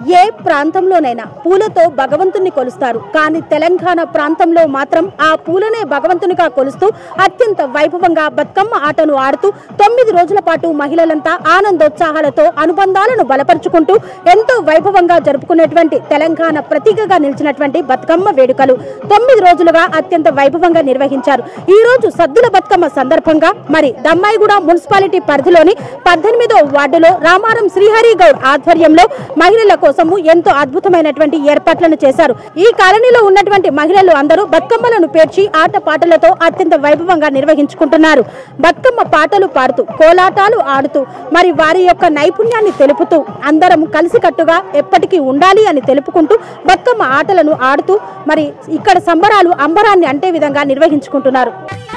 ఏ ప్రాంతంలోనైనా పూలతో భగవంతుణ్ణి కొలుస్తారు కానీ తెలంగాణ ప్రాంతంలో మాత్రం ఆ పూలనే భగవంతునిగా కొలుస్తూ అత్యంత వైభవంగా బతుకమ్మ ఆటను ఆడుతూ తొమ్మిది రోజుల పాటు మహిళలంతా ఆనందోత్సాహాలతో అనుబంధాలను బలపరుచుకుంటూ ఎంతో వైభవంగా జరుపుకునేటువంటి తెలంగాణ ప్రతీకగా నిలిచినటువంటి బతుకమ్మ వేడుకలు తొమ్మిది రోజులుగా అత్యంత వైభవంగా నిర్వహించారు ఈ రోజు సద్దుల బతుకమ్మ సందర్భంగా మరి దమ్మాయిగూడ మున్సిపాలిటీ పరిధిలోని పద్దెనిమిదో వార్డులో రామారం శ్రీహరి గౌడ్ ఆధ్వర్యంలో మహిళల కోసము ఎంతో అద్భుతమైనటువంటి ఏర్పాట్లను చేశారు ఈ కాలనీలో ఉన్నటువంటి మహిళలు అందరూ బతుకమ్మలను పేర్చి ఆట పాటలతో అత్యంత వైభవంగా నిర్వహించుకుంటున్నారు బతుకమ్మ పాటలు పాడుతూ కోలాటాలు ఆడుతూ మరి వారి యొక్క నైపుణ్యాన్ని తెలుపుతూ అందరం కలిసికట్టుగా ఎప్పటికీ ఉండాలి అని తెలుపుకుంటూ బతుకమ్మ ఆటలను ఆడుతూ మరి ఇక్కడ సంబరాలు అంబరాన్ని అంటే విధంగా నిర్వహించుకుంటున్నారు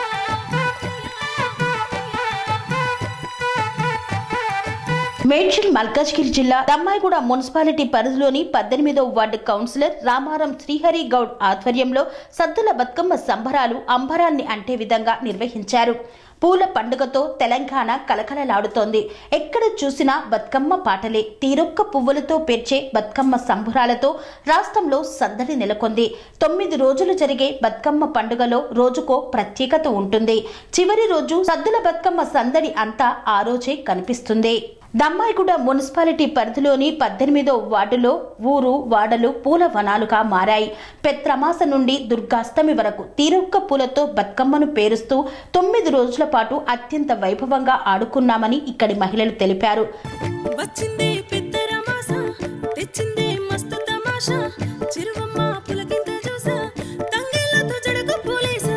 మేడ్చల్ మల్కాజ్గిరి జిల్లా దమ్మాయిగూడ మున్సిపాలిటీ పరిధిలోని పద్దెనిమిదో వార్డు కౌన్సిలర్ రామారం శ్రీహరి గౌడ్ ఆధ్వర్యంలో సద్దుల బతుకమ్మ సంబరాలు అంబరాన్ని అంటే విధంగా నిర్వహించారు పూల పండుగతో తెలంగాణ కలకలలాడుతోంది ఎక్కడ చూసినా బతుకమ్మ పాటలే తీరొక్క పువ్వులతో పేర్చే బతుకమ్మ సంబురాలతో రాష్ట్రంలో సందడి నెలకొంది తొమ్మిది రోజులు జరిగే బతుకమ్మ పండుగలో రోజుకో ప్రత్యేకత ఉంటుంది చివరి రోజు సద్దుల బతుకమ్మ సందడి అంతా ఆ రోజే కనిపిస్తుంది దమ్మాయిగూడ మున్సిపాలిటీ పరిధిలోని పద్దెనిమిదో వార్డులో ఊరు వాడలు పూల వనాలుగా మారాయి పెత్రమాస నుండి దుర్గాష్టమి వరకు తీరొక్క పూలతో బతుకమ్మను పేరుస్తూ తొమ్మిది రోజుల పాటు అత్యంత వైభవంగా ఆడుకున్నామని ఇక్కడి మహిళలు తెలిపారు వచ్చింది పెద్ద రమాస తెచ్చింది మస్తు తమాషా చిరువమ్మ పులకింత చూసా తంగేళ్లతో జడకు పోలీసా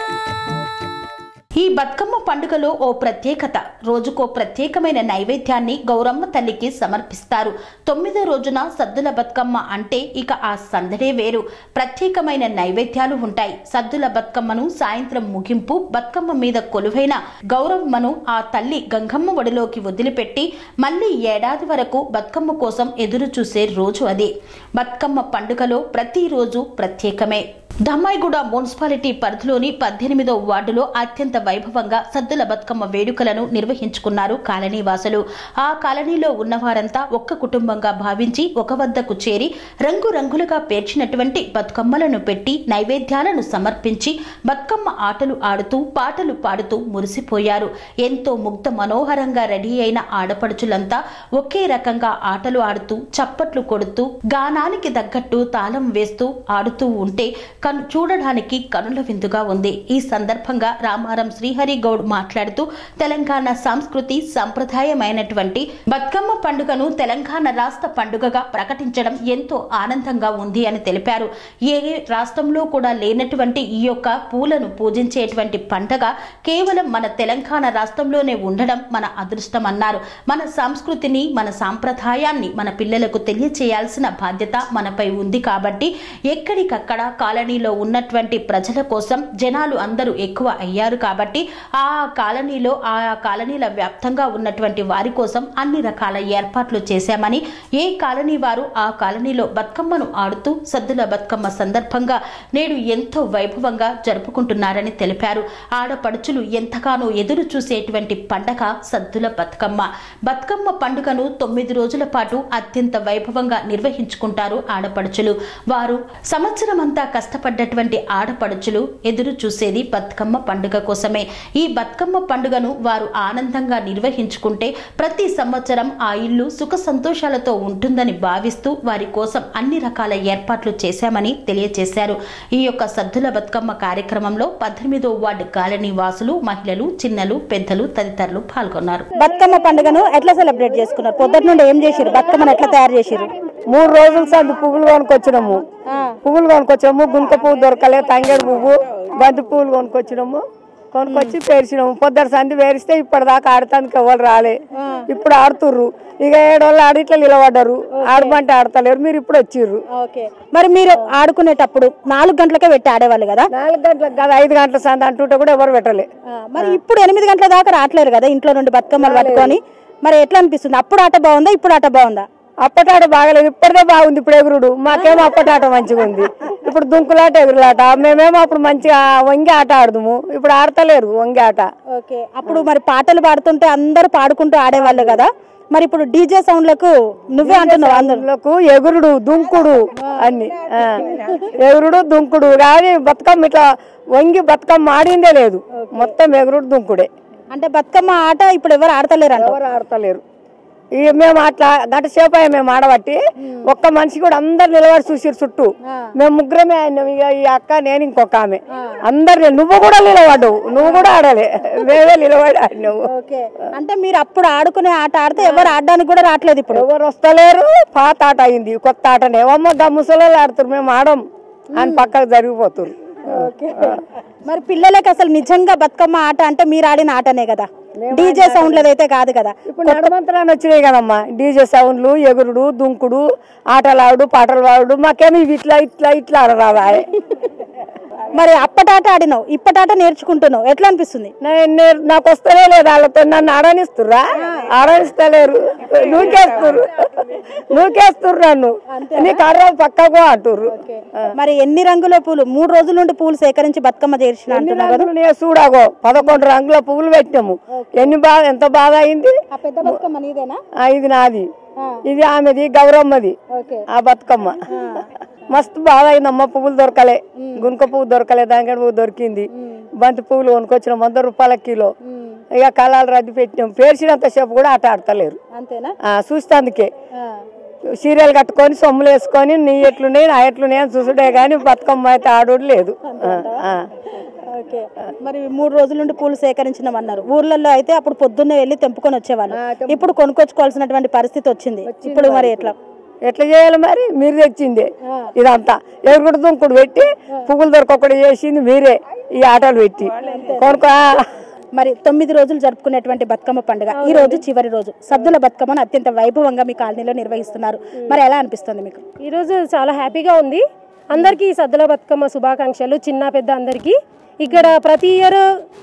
ఈ బతుకమ్మ పండుగలో ఓ ప్రత్యేకత రోజుకో ప్రత్యేకమైన నైవేద్యాన్ని గౌరమ్మ తల్లికి సమర్పిస్తారు తొమ్మిదో రోజున సద్దుల బతుకమ్మ అంటే ఇక ఆ సందడే వేరు ప్రత్యేకమైన నైవేద్యాలు ఉంటాయి సద్దుల బతుకమ్మను సాయంత్రం ముగింపు బతుకమ్మ మీద కొలువైన గౌరమ్మను ఆ తల్లి గంగమ్మ ఒడిలోకి వదిలిపెట్టి మళ్ళీ ఏడాది వరకు బతుకమ్మ కోసం ఎదురు చూసే రోజు అది బతుకమ్మ పండుగలో ప్రతిరోజు ప్రత్యేకమే దమ్మాయిగూడ మున్సిపాలిటీ పరిధిలోని పద్దెనిమిదో వార్డులో అత్యంత వైభవంగా సద్దుల బతుకమ్మ వేడుకలను నిర్వహించుకున్నారు కాలనీ వాసులు ఆ కాలనీలో ఉన్నవారంతా ఒక్క కుటుంబంగా భావించి ఒక వద్దకు చేరి రంగురంగులుగా పేర్చినటువంటి బతుకమ్మలను పెట్టి నైవేద్యాలను సమర్పించి బతుకమ్మ ఆటలు ఆడుతూ పాటలు పాడుతూ మురిసిపోయారు ఎంతో ముగ్ధ మనోహరంగా రెడీ అయిన ఆడపడుచులంతా ఒకే రకంగా ఆటలు ఆడుతూ చప్పట్లు కొడుతూ గానానికి తగ్గట్టు తాళం వేస్తూ ఆడుతూ ఉంటే కను చూడడానికి కనుల విందుగా ఉంది ఈ సందర్భంగా రామారం శ్రీహరి గౌడ్ మాట్లాడుతూ తెలంగాణ సంస్కృతి సంప్రదాయమైనటువంటి బతుకమ్మ పండుగను తెలంగాణ రాష్ట్ర పండుగగా ప్రకటించడం ఎంతో ఆనందంగా ఉంది అని తెలిపారు ఏ రాష్ట్రంలో కూడా లేనటువంటి ఈ యొక్క పూలను పూజించేటువంటి పండగ కేవలం మన తెలంగాణ రాష్ట్రంలోనే ఉండడం మన అదృష్టం అన్నారు మన సంస్కృతిని మన సాంప్రదాయాన్ని మన పిల్లలకు తెలియచేయాల్సిన బాధ్యత మనపై ఉంది కాబట్టి ఎక్కడికక్కడ కాలనీలో ఉన్నటువంటి ప్రజల కోసం జనాలు అందరూ ఎక్కువ అయ్యారు కాబట్టి ఆ కాలనీలో ఆ కాలనీల వ్యాప్తంగా ఉన్నటువంటి వారి కోసం అన్ని రకాల ఏర్పాట్లు చేశామని ఏ కాలనీ వారు ఆ కాలనీలో బతుకమ్మను ఆడుతూ సద్దుల బతుకమ్మ సందర్భంగా నేడు ఎంతో వైభవంగా జరుపుకుంటున్నారని తెలిపారు ఆడపడుచులు ఎంతగానో ఎదురు చూసేటువంటి పండగ సద్దుల బతుకమ్మ బతుకమ్మ పండుగను తొమ్మిది రోజుల పాటు అత్యంత వైభవంగా నిర్వహించుకుంటారు ఆడపడుచులు వారు సంవత్సరమంతా కష్టపడ్డటువంటి ఆడపడుచులు ఎదురు చూసేది బతుకమ్మ పండుగ కోసమే ఈ బతుకమ్మ పండుగను వారు ఆనందంగా నిర్వహించుకుంటే ప్రతి సంవత్సరం ఆ ఇల్లు సుఖ సంతోషాలతో ఉంటుందని భావిస్తూ వారి కోసం అన్ని రకాల ఏర్పాట్లు చేశామని తెలియజేశారు ఈ యొక్క సద్దుల బతుకమ్మ కార్యక్రమంలో పద్దెనిమిదో వార్డు కాలనీ వాసులు మహిళలు చిన్నలు పెద్దలు తదితరులు పాల్గొన్నారు బతుకమ్మ పండుగను ఎట్లా సెలబ్రేట్ చేసుకున్నారు పొద్దుట నుండి ఏం చేసిరు బతుకమ్మను ఎట్లా తయారు చేసిరు మూడు రోజుల సంది పువ్వులు కొనుక్కొచ్చినాము పువ్వులు కొనుక్కొచ్చినాము గుంక పువ్వు దొరకలే తంగేడు పువ్వు బంతి పువ్వులు కొనుక్కొచ్చినాము కొనుక్కొచ్చి పేర్చినాము పొద్దుట సంది పేరిస్తే ఇప్పటిదాకా ఆడటానికి ఎవరు రాలే ఇప్పుడు ఆడుతుర్రు ఇక ఏడోళ్ళు ఆడి ఇట్లా నిలబడ్డారు ఆడమంటే ఆడతలేరు మీరు ఇప్పుడు వచ్చిర్రు ఓకే మరి మీరు ఆడుకునేటప్పుడు నాలుగు గంటలకే పెట్టి ఆడేవాళ్ళు కదా నాలుగు గంటలకు కాదు ఐదు గంటల సంది అంటుంటే కూడా ఎవరు పెట్టలే మరి ఇప్పుడు ఎనిమిది గంటల దాకా రావట్లేరు కదా ఇంట్లో నుండి బతుకమ్మలు పట్టుకొని మరి ఎట్లా అనిపిస్తుంది అప్పుడు ఆట బాగుందా ఇప్పుడు ఆట బాగుందా అప్పటాట బాగలేదు ఇప్పటిదే బాగుంది ఇప్పుడు ఎగురుడు మాకేమో అప్పటాట మంచిగా ఉంది ఇప్పుడు దుంకులాట ఎగురులాట మేమేమో అప్పుడు మంచిగా వంగి ఆట ఆడదుము ఇప్పుడు ఆడతలేరు వంగి ఆట ఓకే అప్పుడు మరి పాటలు పాడుతుంటే అందరూ పాడుకుంటూ ఆడేవాళ్ళు కదా మరి ఇప్పుడు డీజే సౌండ్లకు నువ్వే అంటున్నావు అందరు అందులోకు ఎగురుడు దుంకుడు అన్ని ఆ. ఎగురుడు దుంకుడు కానీ బతుకమ్మ ఇట్లా వంగి బతుకమ్మ ఆడిందే లేదు మొత్తం ఎగురుడు దుంకుడే అంటే బతుకమ్మ ఆట ఇప్పుడు ఎవరు ఆడతలేరు అంట ఎవరు ఆడతలేరు ఇక మేము అట్లా గంట సేపు అయ్యా మేము ఆడబట్టి ఒక్క మనిషి కూడా అందరు నిలబడి చూసిరు చుట్టూ మేము ముగ్గురమే ఆడినాం ఇక ఈ అక్క నేను ఇంకొక ఆమె అందరు నువ్వు కూడా నిలబడ్డావు నువ్వు కూడా ఆడాలి మేమే నిలబడి ఆడినావు ఓకే అంటే మీరు అప్పుడు ఆడుకునే ఆట ఆడితే ఎవరు ఆడడానికి కూడా రావట్లేదు ఇప్పుడు ఎవరు వస్తలేరు పాత ఆట అయింది కొత్త ఆటనే ఏమో గా ముసలోళ్ళు ఆడుతారు మేము ఆడం అని పక్కకు జరిగిపోతురు మరి పిల్లలకి అసలు నిజంగా బతుకమ్మ ఆట అంటే మీరు ఆడిన ఆటనే కదా డీజే సౌండ్లది అయితే కాదు కదా ఇప్పుడు నడమంతరాన్ని వచ్చినాయి కదమ్మా డీజే సౌండ్లు ఎగురుడు దుంకుడు ఆటలు ఆడు పాటలు పాడు మాకేమో ఇవి ఇట్లా ఇట్లా ఇట్లా ఆడరాదా మరి అప్పటాట ఆడినావు ఇప్పటాట నేర్చుకుంటున్నావు ఎట్లా అనిపిస్తుంది నే- నే- నాకు వస్తలే లేదు వాళ్ళతో నన్ను ఆడనిస్తుర్రా ఆడనిస్తలేరు నూకేస్తుర్రు నూకేస్తుర్రు నన్ను నీకు ఆడరాదు పక్కకు అంటుర్రు మరి ఎన్ని రంగుల పూలు మూడు రోజుల నుండి పూలు సేకరించి బతుకమ్మ చేసిన ఎన్ని అంటున్నావు కదా రంగులు నేను చూడాగో పదకొండు రంగుల పువ్వులు పెట్టినాము ఎన్ని బాధ ఎంత బాధ అయింది ఆ పెద్ద బతుకమ్మ నీదేనా ఆ, ఇది నాది ఇది ఆమెది గౌరమ్మది ఓకే ఆ బతుకమ్మ మస్తు బాగా అయిందమ్మ పువ్వులు దొరకలే గునుక పువ్వు దొరకలే దానికడ పువ్వు దొరికింది బంతి పువ్వులు కొనుక్కొచ్చినాం వంద రూపాయల కిలో ఇక కళాలు రద్దు పెట్టినాం పేర్చినంత సేపు కూడా ఆట ఆడతలేరు అంతేనా ఆ, చూస్తే అందుకే సీరియల్ కట్టుకొని సొమ్ములు వేసుకొని నీ ఎట్లున్నాయి నా ఎట్లున్నాయి అని చూసుడే కానీ బతుకమ్మ అయితే ఆడోడు లేదు ఆ, ఆ. ఓకే మరి మూడు రోజుల నుండి పూలు సేకరించినాం అన్నారు ఊర్లలో అయితే అప్పుడు పొద్దున్నే వెళ్ళి తెంపుకొని వచ్చేవాళ్ళు ఇప్పుడు కొనుక్కొచ్చుకోవాల్సినటువంటి పరిస్థితి వచ్చింది ఇప్పుడు మరి ఎట్లా ఎట్లా చేయాలి మరి మీరు తెచ్చింది ఇదంతా ఎగుడు దుంకుడు పెట్టి పువ్వులు దొరకొకటి చేసింది మీరే ఈ ఆటలు పెట్టి కొనుక్కో మరి తొమ్మిది రోజులు జరుపుకునేటువంటి బతుకమ్మ పండుగ ఈ రోజు చివరి రోజు సద్దుల బతుకమ్మను అత్యంత వైభవంగా మీ కాలనీలో నిర్వహిస్తున్నారు మరి ఎలా అనిపిస్తుంది మీకు ఈరోజు చాలా హ్యాపీగా ఉంది అందరికీ ఈ సద్దుల బతుకమ్మ శుభాకాంక్షలు చిన్న పెద్ద అందరికీ ఇక్కడ ప్రతి ఇయర్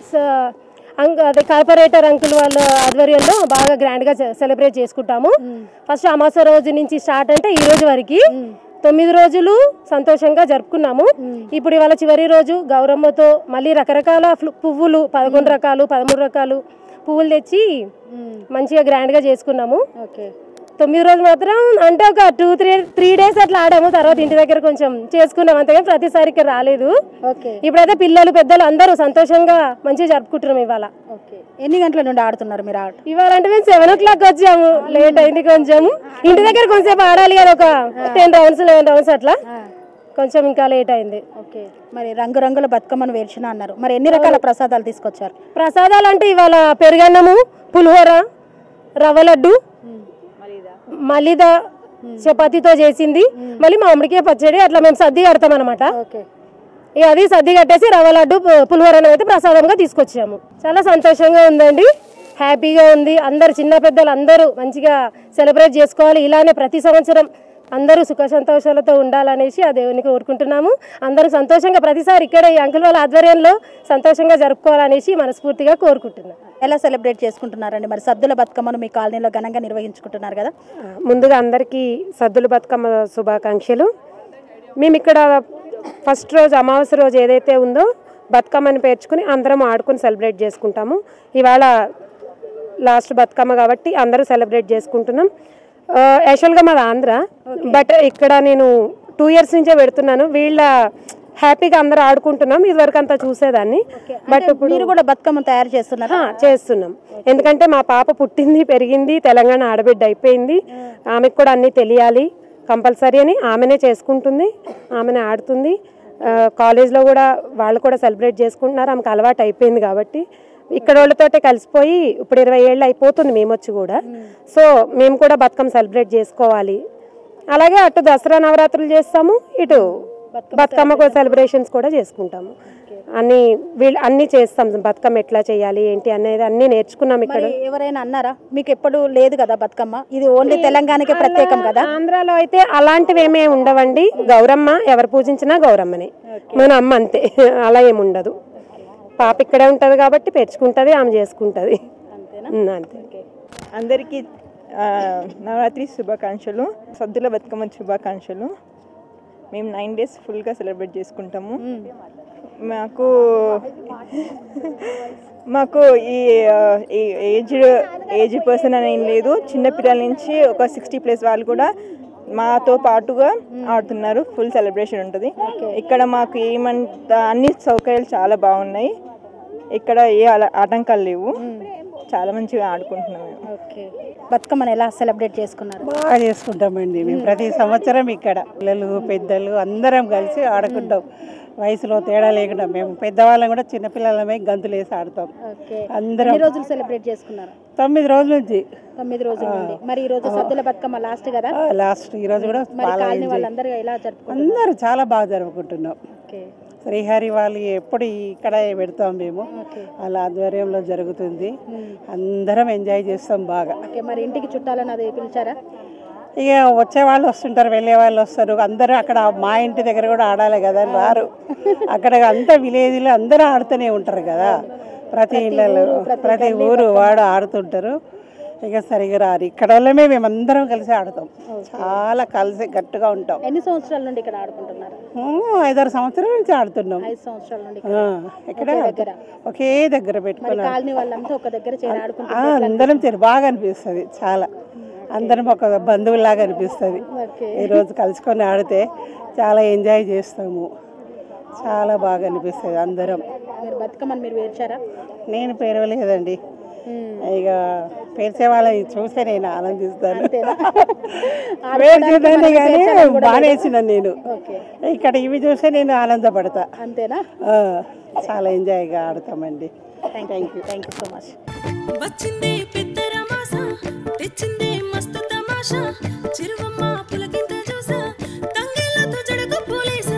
అంక్ అదే కార్పొరేటర్ అంకుల్ వాళ్ళ ఆధ్వర్యంలో బాగా గ్రాండ్గా సెలబ్రేట్ చేసుకుంటాము ఫస్ట్ అమాస రోజు నుంచి స్టార్ట్ అంటే ఈ రోజు వరకు తొమ్మిది రోజులు సంతోషంగా జరుపుకున్నాము ఇప్పుడు ఇవాళ చివరి రోజు గౌరమ్మతో మళ్ళీ రకరకాల ఫ్లు- పువ్వులు పదకొండు రకాలు పదమూడు రకాలు పువ్వులు తెచ్చి మంచిగా గ్రాండ్గా చేసుకున్నాము ఓకే తొమ్మిది రోజులు మాత్రం అంటే ఒక టూ త్రీ త్రీ డేస్ అట్లా ఆడాము తర్వాత ఇంటి దగ్గర కొంచెం చేసుకున్నాం అంతేగాని ప్రతిసారి ఇక్కడ రాలేదు ఓకే ఇప్పుడైతే పిల్లలు పెద్దలు అందరూ సంతోషంగా మంచిగా జరుపుకుంటున్నాం ఇవాళ ఓకే ఎన్ని గంటల నుండి ఆడుతున్నారు మీరు ఆట ఇవాళ అంటే మేము సెవెన్ ఓ క్లాక్ వచ్చాము లేట్ అయింది కొంచెం ఇంటి దగ్గర కొంచెం ఆడాలి కదా ఒక టెన్ రౌండ్స్ లెవెన్ రౌండ్స్ అట్లా కొంచెం ఇంకా లేట్ అయింది ఓకే మరి రంగురంగుల బతుకమ్మను వేర్చిన అన్నారు మరి ఎన్ని రకాల ప్రసాదాలు తీసుకొచ్చారు ప్రసాదాలు అంటే ఇవాళ పెరుగన్నము పులిహోర రవ్వ లడ్డు మలిద చపాతీతో చేసింది మళ్ళీ మామిడికాయ పచ్చడి అట్లా మేము సర్ది కడతాం అనమాట ఓకే ఇక అది సర్ది కట్టేసి రవ్వ లడ్డు పు- పులిహోరను అయితే ప్రసాదంగా తీసుకొచ్చాము చాలా సంతోషంగా ఉందండి హ్యాపీగా ఉంది అందరు చిన్న పెద్దలు అందరూ మంచిగా సెలబ్రేట్ చేసుకోవాలి ఇలానే ప్రతి సంవత్సరం అందరూ సుఖ సంతోషాలతో ఉండాలనేసి ఆ దేవుని కోరుకుంటున్నాము అందరూ సంతోషంగా ప్రతిసారి ఇక్కడ ఈ అంకుల్ వాళ్ళ ఆధ్వర్యంలో సంతోషంగా జరుపుకోవాలనేసి మనస్ఫూర్తిగా కోరుకుంటున్నాం ఎలా సెలబ్రేట్ చేసుకుంటున్నారండి మరి సద్దుల బతుకమ్మను మీ కాలనీలో ఘనంగా నిర్వహించుకుంటున్నారు కదా ముందుగా అందరికీ సద్దుల బతుకమ్మ శుభాకాంక్షలు మేము ఇక్కడ ఫస్ట్ రోజు అమావాస్య రోజు ఏదైతే ఉందో బతుకమ్మని పేర్చుకుని అందరం ఆడుకుని సెలబ్రేట్ చేసుకుంటాము ఇవాళ లాస్ట్ బతుకమ్మ కాబట్టి అందరూ సెలబ్రేట్ చేసుకుంటున్నాం ఆ, యాక్చువల్గా మాది ఆంధ్ర బట్ ఇక్కడ నేను టూ ఇయర్స్ నుంచే పెడుతున్నాను వీళ్ళ హ్యాపీగా అందరూ ఆడుకుంటున్నాం ఇదివరకు అంతా చూసేదాన్ని బట్ ఇప్పుడు మీరు కూడా బతుకమ్మ తయారు చేస్తున్నారు ఆ, చేస్తున్నాం ఎందుకంటే మా పాప పుట్టింది పెరిగింది తెలంగాణ ఆడబిడ్డ అయిపోయింది ఆమెకు కూడా అన్నీ తెలియాలి కంపల్సరీ అని ఆమెనే చేసుకుంటుంది ఆమెనే ఆడుతుంది ఆ, కాలేజ్లో కూడా వాళ్ళు కూడా సెలబ్రేట్ చేసుకుంటున్నారు ఆమెకు అలవాటు అయిపోయింది కాబట్టి ఇక్కడ వాళ్ళతోటే కలిసిపోయి ఇప్పుడు ఇరవై ఏళ్ళు అయిపోతుంది మేము వచ్చి కూడా సో మేము కూడా బతుకమ్మ సెలబ్రేట్ చేసుకోవాలి అలాగే అటు దసరా నవరాత్రులు చేస్తాము ఇటు బతుకమ్మ కూడా సెలబ్రేషన్స్ కూడా చేసుకుంటాము అన్ని వీళ్ళు అన్ని చేస్తాం బతుకమ్మ ఎట్లా చేయాలి ఏంటి అనేది అన్ని నేర్చుకున్నాం ఇక్కడ మరి ఎవరైనా అన్నారా మీకు ఎప్పుడు లేదు కదా బతుకమ్మ ఇది ఓన్లీ తెలంగాణకే ప్రత్యేకం కదా ఆంధ్రాలో అయితే అలాంటివి ఏమీ ఉండవండి గౌరమ్మ ఎవరు పూజించినా గౌరమ్మనే మన అమ్మ అంతే అలా ఏమి ఉండదు పాప ఇక్కడే ఉంటది కాబట్టి పెంచుకుంటది ఆమె చేసుకుంటది ఉమ్, అంతే అందరికీ ఆ, నవరాత్రి శుభాకాంక్షలు సద్దుల బతుకమ్మ శుభాకాంక్షలు మేము నైన్ డేస్ ఫుల్గా సెలబ్రేట్ చేసుకుంటాము మాకు మాకు ఈ ఆ, ఈ ఏజ్ ఏజ్ పర్సన్ అని ఏం లేదు చిన్న పిల్లల నుంచి ఒక సిక్స్టీ ప్లస్ వాళ్ళు కూడా మాతో పాటుగా ఆడుతున్నారు ఫుల్ సెలబ్రేషన్ ఉంటుంది ఇక్కడ మాకు ఏమంత అన్ని సౌకర్యాలు చాలా బాగున్నాయి ఇక్కడ ఏ అల- ఆటంకాలు లేవు చాలా మంచిగా ఆడుకుంటున్నాం మేము ఓకే బతుకమ్మను ఎలా సెలబ్రేట్ చేసుకున్నారు బాగా చేసుకుంటామండి మేము ప్రతి సంవత్సరం ఇక్కడ పిల్లలు పెద్దలు అందరం కలిసి ఆడుకుంటాం వయసులో తేడా లేకుండా మేము పెద్దవాళ్ళం కూడా చిన్నపిల్లలమే గంతులు వేసి ఆడతాం ఓకే అందరం ఎన్ని రోజులు సెలబ్రేట్ చేసుకున్నారు తొమ్మిది రోజుల నుంచి తొమ్మిది రోజుల నుండి మరి ఈ రోజు సద్దుల బతుకమ్మ లాస్ట్ కదా లాస్ట్ ఈ రోజు కూడా మరి చాలా కాలనీ ఎంజాయ్ వాళ్ళందరూ ఎలా జరుపుకుంటారు అందరూ చాలా బాగా జరుపుకుంటున్నాం ఓకే శ్రీహరి వాళ్ళు ఎప్పుడు ఇక్కడ పెడతాం మేము వాళ్ళ ఆధ్వర్యంలో జరుగుతుంది అందరం ఎంజాయ్ చేస్తాం బాగా ఓకే మరి ఇంటికి చుట్టాలని అది పిలిచారా ఇక వచ్చే వాళ్ళు వస్తుంటారు వెళ్ళే వాళ్ళు వస్తారు అందరూ అక్కడ మా ఇంటి దగ్గర కూడా ఆడాలి కదా అని రారు అక్కడ అంతా విలేజ్లో అందరూ ఆడుతూనే ఉంటారు కదా ప్రతి ఇళ్ళలో ప్రతి ఊరు వాడు ఆడుతుంటారు ఇక సరిగా రారు ఇక్కడ వాళ్ళమే మేమందరం కలిసి ఆడతాం చాలా కలిసి గట్టిగా ఉంటాం ఎన్ని సంవత్సరాల నుండి ఇక్కడ ఆడుకుంటున్నారు ఊ, ఐదారు సంవత్సరాల నుంచి ఆడుతున్నాం ఐదు సంవత్సరాల నుండి ఆ, ఇక్కడే ఆడుతాం. ఒకే దగ్గర మరి పెట్టుకున్నాం కాలనీ వాళ్ళంతా ఒక దగ్గర చేరి ఆ, ఆడుకుంటున్నారు అందరం చేరి బాగా అనిపిస్తుంది చాలా అందరం ఒక బంధువులాగా అనిపిస్తుంది ఓకే ఈరోజు కలుసుకొని ఆడితే చాలా ఎంజాయ్ చేస్తాము చాలా బాగా అనిపిస్తుంది అందరం మీరు బతుకమ్మని మీరు వేర్చారా నేను పేరవలేదండి ఇక పేర్చే వాళ్ళని చూసే నేను ఆనందిస్తాను పేర్చేదాన్ని కానీ బానేసిన నేను ఓకే ఇక్కడ ఇవి చూసే నేను ఆనందపడతా అంతేనా ఆ, చాలా ఎంజాయ్గా ఆడతామండి thank you thank you so much వచ్చింది పెద్ద రమాస తెచ్చింది మస్తు తమాషా చిరువమ్మ పులకింత చూసా తంగెళ్ళతో జడకు పోలీసా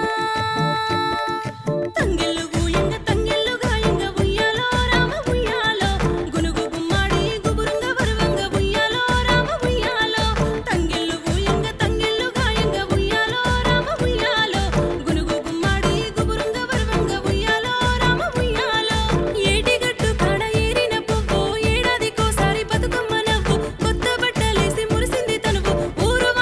తంగెళ్ళు గూయంగ తంగెళ్ళు గాయంగ ఉయ్యాలో రామ ఉయ్యాలో గునుగు గుమ్మాడి గుబురుంగ వరువంగ ఉయ్యాలో రామ ఉయ్యాలో తంగెళ్ళు గూయంగ తంగెళ్ళు గాయంగ ఉయ్యాలో రామ ఉయ్యాలో గునుగు గుమ్మాడి గుబురుంగ వరువంగ ఉయ్యాలో రామ ఉయ్యాలో ఏటిగట్టు కాడ ఏరిన పువ్వు ఏడాదికోసారి బతుకమ్మ నవ్వు కొత్త బట్టలేసి మురిసింది తనువు ఊరు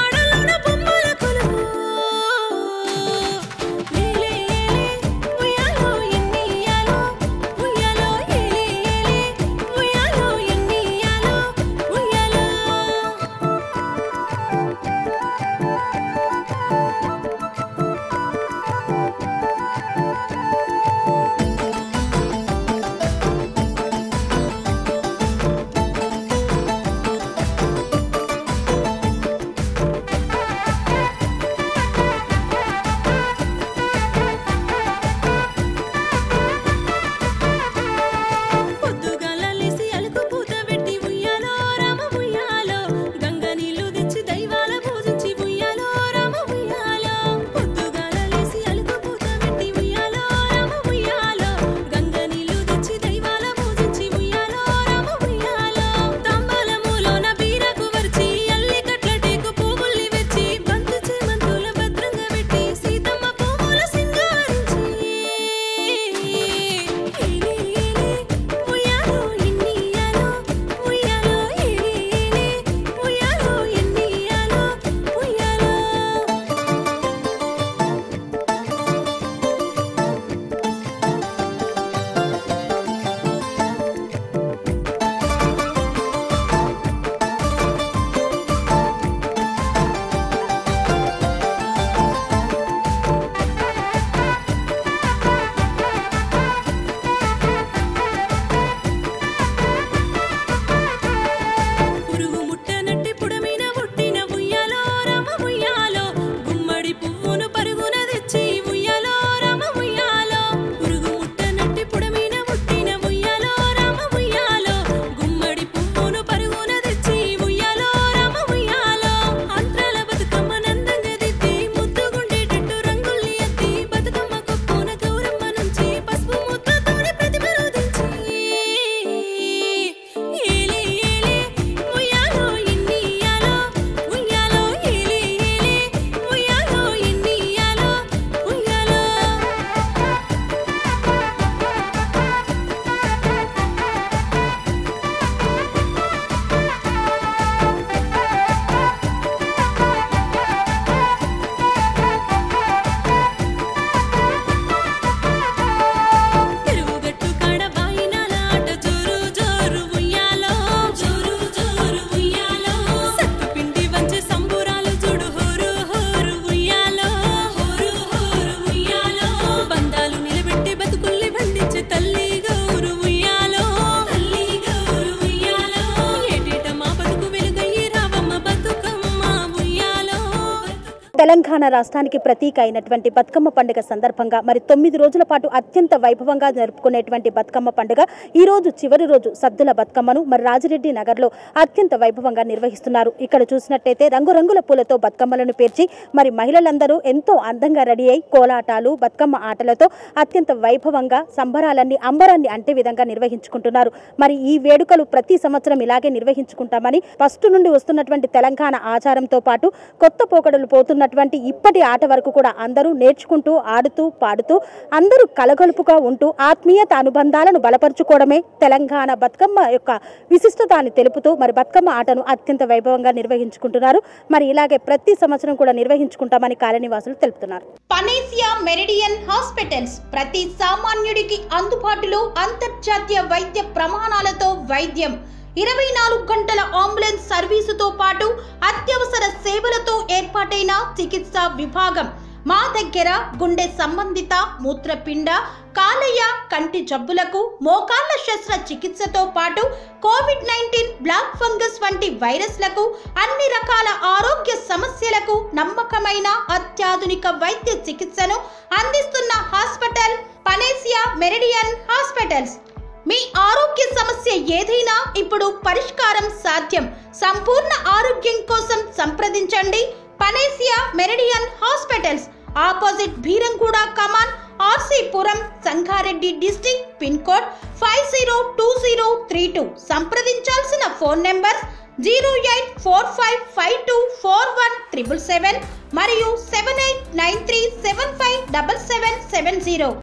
తెలంగాణ రాష్ట్రానికి ప్రతీక అయినటువంటి బతుకమ్మ పండుగ సందర్భంగా మరి తొమ్మిది రోజుల పాటు అత్యంత వైభవంగా జరుపుకునేటువంటి బతుకమ్మ పండుగ ఈ రోజు చివరి రోజు సద్దుల బతుకమ్మను మరి రాజిరెడ్డి నగర్లో అత్యంత వైభవంగా నిర్వహిస్తున్నారు ఇక్కడ చూసినట్టయితే రంగురంగుల పూలతో బతుకమ్మలను పేర్చి మరి మహిళలందరూ ఎంతో అందంగా రెడీ అయి కోలాటాలు బతుకమ్మ ఆటలతో అత్యంత వైభవంగా సంబరాలన్నీ అంబరాన్ని అంటే విధంగా నిర్వహించుకుంటున్నారు మరి ఈ వేడుకలు ప్రతి సంవత్సరం ఇలాగే నిర్వహించుకుంటామని ఫస్ట్ నుండి వస్తున్నటువంటి తెలంగాణ ఆచారంతో పాటు కొత్త పోకడలు పోతున్నటువంటి ఇప్పటి ఆట వరకు కూడా అందరూ నేర్చుకుంటూ ఆడుతూ పాడుతూ అందరూ కలగొలుపుగా ఉంటూ ఆత్మీయత అనుబంధాలను బలపరుచుకోవడమే తెలంగాణ బతుకమ్మ యొక్క విశిష్టత అని తెలుపుతూ మరి బతుకమ్మ ఆటను అత్యంత వైభవంగా నిర్వహించుకుంటున్నారు మరి ఇలాగే ప్రతి సంవత్సరం కూడా నిర్వహించుకుంటామని కాలనీవాసులు తెలుపుతున్నారు పనేసియా మెరిడియన్ హాస్పిటల్స్ ప్రతి సామాన్యుడికి అందుబాటులో అంతర్జాతీయ వైద్య ప్రమాణాలతో వైద్యం ఇరవై నాలుగు గంటల అంబులెన్స్ సర్వీసుతో పాటు అత్యవసర సేవలతో ఏర్పాటైన చికిత్సా విభాగం మా దగ్గర గుండె సంబంధిత మూత్రపిండ కాలేయ కంటి జబ్బులకు మోకాళ్ల శస్త్ర చికిత్సతో పాటు కోవిడ్ నైన్టీన్ బ్లాక్ ఫంగస్ వంటి వైరస్లకు అన్ని రకాల ఆరోగ్య సమస్యలకు నమ్మకమైన అత్యాధునిక వైద్య చికిత్సను అందిస్తున్న హాస్పిటల్ పనేసియా మెరిడియన్ హాస్పిటల్స్ మీ ఆరోగ్య సమస్య ఏదైనా ఇప్పుడు పరిష్కారం సాధ్యం సంపూర్ణ ఆరోగ్యం కోసం సంప్రదించండి Panacea Meridian hospitals opposite Bheeramguda Kaman RC Puram Sangareddy district pin code five zero two zero three two సంప్రదించాల్సిన phone number zero eight four five five two four one triple seven మరియు seven eight nine three seven five double seven seven zero